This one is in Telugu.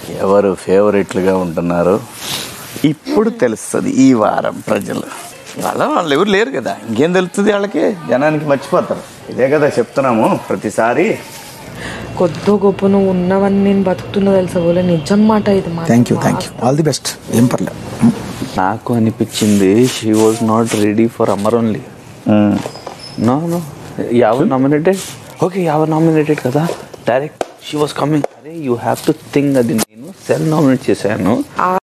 ఎవరు ఫేవరెట్లుగా ఉంటున్నారో ఇప్పుడు తెలుస్తుంది ఈ వారం ప్రజలు వాళ్ళ వాళ్ళు ఎవరు లేరు కదా ఇంకేం తెలుస్తుంది వాళ్ళకి జనానికి మర్చిపోతారు ఇదే కదా చెప్తున్నాము ప్రతిసారి కొద్దో గొప్ప నువ్వు ఉన్నవని నేను బతుకుతున్నా తెలుసా పోలే నిజం మాట ఇది మా thank you thank you all the best ఏం పర్లేదు నాకు అనిపించింది she was not ready for Amar only no no ఎవరు నామినేటెడ్ ఓకే ఎవరు నామినేటెడ్ కదా డైరెక్ట్ షీ వాస్ కమింగ్ అరే యూ హ్యావ్ టు థింక్ అది నేను సెల్ నామినేట్ చేశాను